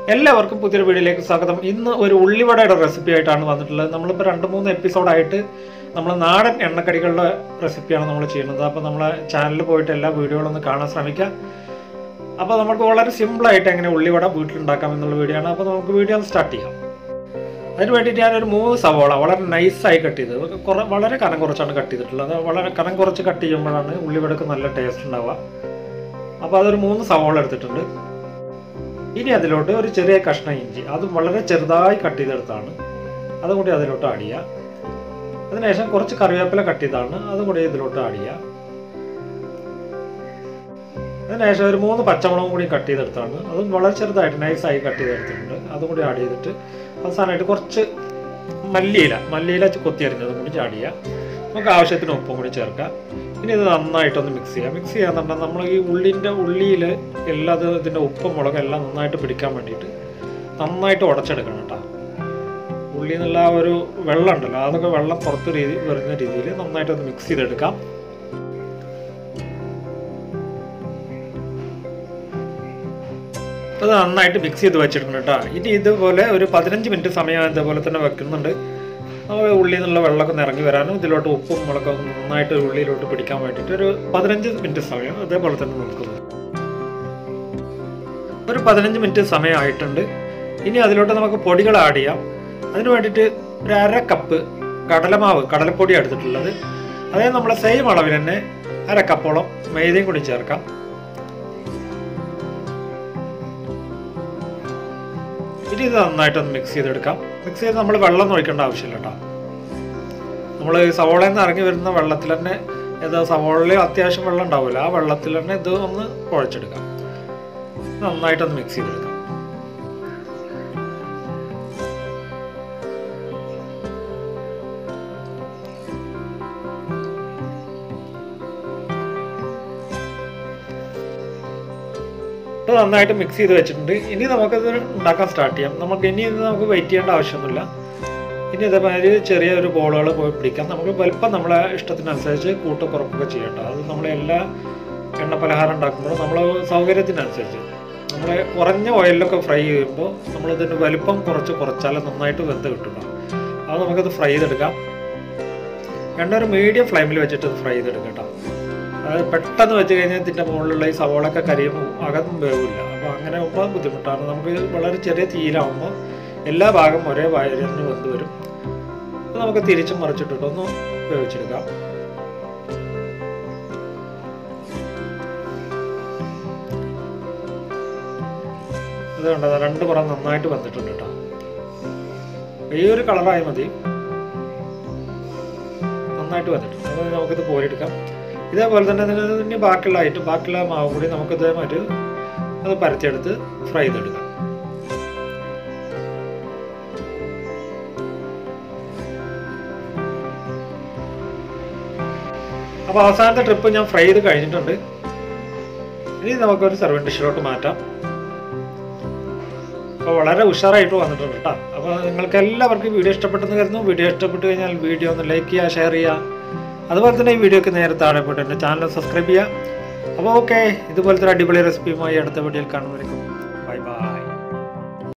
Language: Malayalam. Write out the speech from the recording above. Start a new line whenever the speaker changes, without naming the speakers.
എല്ലാവർക്കും പുതിയൊരു വീഡിയോയിലേക്ക് സ്വാഗതം ഇന്ന് ഒരു ഉള്ളിവടയുടെ റെസിപ്പി ആയിട്ടാണ് വന്നിട്ടുള്ളത് നമ്മളിപ്പോൾ രണ്ട് മൂന്ന് എപ്പിസോഡായിട്ട് നമ്മൾ നാടൻ എണ്ണക്കടികളുടെ റെസിപ്പിയാണ് നമ്മൾ ചെയ്യുന്നത് അപ്പോൾ നമ്മളെ ചാനലിൽ പോയിട്ട് എല്ലാ വീഡിയോകളൊന്ന് കാണാൻ ശ്രമിക്കുക അപ്പോൾ നമുക്ക് വളരെ സിമ്പിളായിട്ട് എങ്ങനെ ഉള്ളിവട വീട്ടിലുണ്ടാക്കാം എന്നുള്ള വീഡിയോ ആണ് അപ്പോൾ നമുക്ക് വീഡിയോ ഒന്ന് സ്റ്റാർട്ട് ചെയ്യാം അതിന് വേണ്ടിയിട്ട് ഞാനൊരു മൂന്ന് സവോള വളരെ നൈസായി കട്ട് ചെയ്തത് കുറേ വളരെ കനം കുറച്ചാണ് കട്ട് ചെയ്തിട്ടുള്ളത് അത് വളരെ കനം കുറച്ച് കട്ട് ചെയ്യുമ്പോഴാണ് ഉള്ളിവടക്ക് നല്ല ടേസ്റ്റ് ഉണ്ടാവുക അപ്പോൾ അതൊരു മൂന്ന് സവോള എടുത്തിട്ടുണ്ട് ഇനി അതിലോട്ട് ഒരു ചെറിയ കഷ്ണം ഇഞ്ചി അതും വളരെ ചെറുതായി കട്ട് ചെയ്തെടുത്താണ് അതും കൂടി അതിലോട്ട് ആഡ് ചെയ്യുക അതിനുശേഷം കുറച്ച് കറിവേപ്പില കട്ട് ചെയ്താണ് അതും കൂടി ഇതിലോട്ട് ആഡ് ചെയ്യുക അതിനുശേഷം ഒരു മൂന്ന് പച്ചമുളകും കൂടി കട്ട് ചെയ്തെടുത്താണ് അതും വളരെ ചെറുതായിട്ട് നൈസായി കട്ട് ചെയ്തെടുത്തിട്ടുണ്ട് അതും കൂടി ആഡ് ചെയ്തിട്ട് അവസാനമായിട്ട് കുറച്ച് മല്ലിയില മല്ലിയില കൊത്തി അരിഞ്ഞതും കൂടി ആഡ് ചെയ്യുക നമുക്ക് ആവശ്യത്തിന് ഉപ്പും കൂടി ചേർക്കാം ഇനി ഇത് നന്നായിട്ടൊന്ന് മിക്സ് ചെയ്യാം മിക്സ് ചെയ്യാന്നുണ്ടെങ്കിൽ നമ്മൾ ഈ ഉള്ളിൻ്റെ ഉള്ളിയിൽ എല്ലാ ഇത് ഇതിൻ്റെ ഉപ്പും മുളകും എല്ലാം നന്നായിട്ട് പിടിക്കാൻ വേണ്ടിയിട്ട് നന്നായിട്ട് ഉടച്ചെടുക്കണം കേട്ടോ ഉള്ളിൽ നിന്നുള്ള ആ ഒരു വെള്ളം ഉണ്ടല്ലോ അതൊക്കെ വെള്ളം പുറത്ത് രീതി വരുന്ന രീതിയിൽ നന്നായിട്ടൊന്ന് മിക്സ് ചെയ്തെടുക്കാം അത് നന്നായിട്ട് മിക്സ് ചെയ്ത് വെച്ചിട്ടുണ്ട് കേട്ടോ ഇനി ഇതുപോലെ ഒരു പതിനഞ്ച് മിനിറ്റ് സമയം ഇതേപോലെ തന്നെ വെക്കുന്നുണ്ട് നമ്മൾ ഉള്ളിൽ നിന്നുള്ള വെള്ളമൊക്കെ നിറങ്ങി വരാനും ഇതിലോട്ട് ഉപ്പും മുളകൊക്കെ നന്നായിട്ട് ഉള്ളിയിലോട്ട് പിടിക്കാൻ വേണ്ടിയിട്ട് ഒരു പതിനഞ്ച് മിനിറ്റ് സമയം അതേപോലെ തന്നെ നോക്കുന്നു ഒരു പതിനഞ്ച് മിനിറ്റ് സമയമായിട്ടുണ്ട് ഇനി അതിലോട്ട് നമുക്ക് പൊടികൾ ആഡ് ചെയ്യാം അതിന് വേണ്ടിയിട്ട് ഒരു അര കപ്പ് കടലമാവ് കടലപ്പൊടി എടുത്തിട്ടുള്ളത് അതായത് നമ്മൾ സെയിം അളവിൽ തന്നെ അര കപ്പോളം മൈദയും കൂടി ചേർക്കാം ഇനി ഇത് നന്നായിട്ടൊന്ന് മിക്സ് ചെയ്തെടുക്കാം മിക്സ് ചെയ്ത് നമ്മൾ വെള്ളം ഒഴിക്കേണ്ട ആവശ്യമില്ല കേട്ടോ നമ്മൾ സവോളയിൽ നിന്ന് ഇറങ്ങി വരുന്ന വെള്ളത്തിൽ തന്നെ ഏതാ സവോളയിൽ അത്യാവശ്യം വെള്ളം ഉണ്ടാവില്ല ആ വെള്ളത്തിൽ തന്നെ ഇത് ഒന്ന് കുഴച്ചെടുക്കാം നന്നായിട്ടൊന്ന് മിക്സ് ചെയ്തെടുക്കാം ഇപ്പോൾ നന്നായിട്ട് മിക്സ് ചെയ്ത് വെച്ചിട്ടുണ്ട് ഇനി നമുക്കത് ഉണ്ടാക്കാൻ സ്റ്റാർട്ട് ചെയ്യാം നമുക്ക് ഇനി ഇത് നമുക്ക് വെയിറ്റ് ചെയ്യേണ്ട ആവശ്യമൊന്നുമില്ല ഇനി ഇതേമാതിരി ചെറിയ ഒരു ബോളുകൾ പോയി പിടിക്കാം നമുക്ക് വലുപ്പം നമ്മളെ ഇഷ്ടത്തിനനുസരിച്ച് കൂട്ട് കുറപ്പൊക്കെ ചെയ്യട്ടോ അത് നമ്മൾ എല്ലാ എണ്ണ പലഹാരം ഉണ്ടാക്കുമ്പോൾ നമ്മൾ സൗകര്യത്തിനനുസരിച്ച് നമ്മൾ കുറഞ്ഞ ഓയിലൊക്കെ ഫ്രൈ ചെയ്യുമ്പോൾ നമ്മളിതിൻ്റെ വലുപ്പം കുറച്ച് കുറച്ചാൽ നന്നായിട്ട് വെന്ത് കിട്ടും അത് നമുക്കത് ഫ്രൈ ചെയ്തെടുക്കാം എണ്ണ ഒരു മീഡിയം ഫ്ലെയിമിൽ വെച്ചിട്ട് ഫ്രൈ ചെയ്തെടുക്കാം കേട്ടോ അത് പെട്ടെന്ന് വെച്ച് കഴിഞ്ഞാൽ ഇതിൻ്റെ മുകളിലുള്ള ഈ സവോളൊക്കെ കരിയും അകം വേവില്ല അപ്പോൾ അങ്ങനെ ആകുമ്പോൾ ബുദ്ധിമുട്ടാണ് നമുക്ക് വളരെ ചെറിയ തീയിലാവുമ്പോൾ എല്ലാ ഭാഗം ഒരേ വയറിന് വെന്ത് വരും അപ്പോൾ നമുക്ക് തിരിച്ചും മറിച്ചിട്ടിട്ടൊന്ന് വേവിച്ചെടുക്കാം അതുകൊണ്ട് രണ്ട് പുറം നന്നായിട്ട് വന്നിട്ടുണ്ട് കേട്ടോ ഈ ഒരു കളറായി മതി നന്നായിട്ട് വന്നിട്ടുണ്ട് അത് നമുക്കിത് കോരിയെടുക്കാം ഇതേപോലെ തന്നെ ഇതിന് ഇനി ബാക്കിയുള്ള ഐറ്റം ബാക്കിയുള്ള മാവ് കൂടി നമുക്ക് ഇതേമാതിരി അത് പരത്തിയെടുത്ത് ഫ്രൈ ചെയ്തെടുക്കാം അപ്പോൾ അവസാനത്തെ ട്രിപ്പ് ഞാൻ ഫ്രൈ ചെയ്ത് കഴിഞ്ഞിട്ടുണ്ട് ഇനി നമുക്കൊരു സെർവൻ ഡിഷിലോട്ട് മാറ്റാം അപ്പോൾ വളരെ ഉഷാറായിട്ട് വന്നിട്ടുണ്ട് കേട്ടോ അപ്പോൾ നിങ്ങൾക്ക് എല്ലാവർക്കും വീഡിയോ ഇഷ്ടപ്പെട്ടെന്ന് കരുതുന്നു വീഡിയോ ഇഷ്ടപ്പെട്ട് കഴിഞ്ഞാൽ വീഡിയോ ഒന്ന് ലൈക്ക് ചെയ്യുക ഷെയർ ചെയ്യുക അതുപോലെ തന്നെ ഈ വീഡിയോക്ക് നേരെ താഴെ പോയിട്ട് എൻ്റെ ചാനൽ സബ്സ്ക്രൈബ് ചെയ്യുക അപ്പോൾ ഓക്കെ ഇതുപോലത്തെ ഒരു അടിപൊളി റെസിപ്പിയുമായി അടുത്ത വീഡിയോയിൽ കാണുന്നവരേക്കും